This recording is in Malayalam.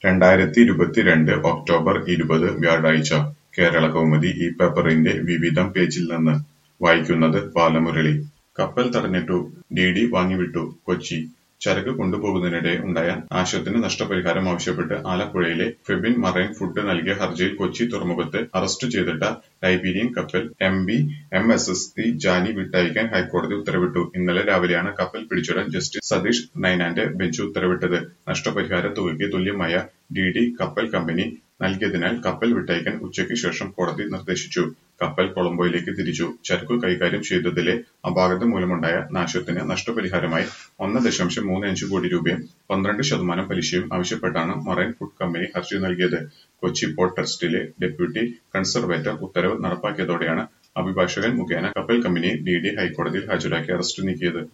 രണ്ടായിരത്തി ഇരുപത്തിരണ്ട് ഒക്ടോബർ ഇരുപത് വ്യാഴാഴ്ച കേരളകൗമുദി ഈ പേപ്പറിന്റെ വിവിധം പേജിൽ നിന്ന് വായിക്കുന്നത് ബാലമുരളി കപ്പൽ തടഞ്ഞിട്ടു ഡി ഡി വാങ്ങിവിട്ടു കൊച്ചി ചരക്ക് കൊണ്ടുപോകുന്നതിനിടെ ഉണ്ടായ നാശത്തിന് നഷ്ടപരിഹാരം ആവശ്യപ്പെട്ട് ആലപ്പുഴയിലെ ഫെബിൻ മറൈൻ ഫുഡ് നൽകിയ ഹർജിയിൽ കൊച്ചി തുറമുഖത്ത് അറസ്റ്റ് ചെയ്തിട്ട ലൈബീരിയൻ കപ്പൽ M B M S S C ജാനി വിട്ടയക്കാൻ ഹൈക്കോടതി ഉത്തരവിട്ടു ഇന്നലെ രാവിലെയാണ് കപ്പൽ പിടിച്ചിടാൻ ജസ്റ്റിസ് സതീഷ് നൈനാന്റെ ബെഞ്ച് ഉത്തരവിട്ടത് നഷ്ടപരിഹാര തുകയ്ക്ക് തുല്യമായ ഡി ഡി കപ്പൽ കമ്പനി നൽകിയതിനാൽ കപ്പൽ വിട്ടയക്കാൻ ഉച്ചയ്ക്ക് ശേഷം കോടതി നിർദ്ദേശിച്ചു കപ്പൽ കൊളംബോയിലേക്ക് തിരിച്ചു ചരക്കു കൈകാര്യം ചെയ്തതിലെ അപാകത മൂലമുണ്ടായ നാശത്തിന് നഷ്ടപരിഹാരമായി ഒന്ന് ദശാംശം മൂന്ന് അഞ്ച് കോടി രൂപയും പന്ത്രണ്ട് ശതമാനം പലിശയും ആവശ്യപ്പെട്ടാണ് മറൈൻ ഫുഡ് കമ്പനി ഹർജി നൽകിയത് കൊച്ചി പോർട്ട് ട്രസ്റ്റിലെ ഡെപ്യൂട്ടി കൺസർവേറ്റർ ഉത്തരവ് നടപ്പാക്കിയതോടെയാണ് അഭിഭാഷകൻ മുഖേന കപ്പൽ കമ്പനിയെ ഡി ഡി ഹൈക്കോടതിയിൽ ഹാജരാക്കി അറസ്റ്റ് നീക്കിയത്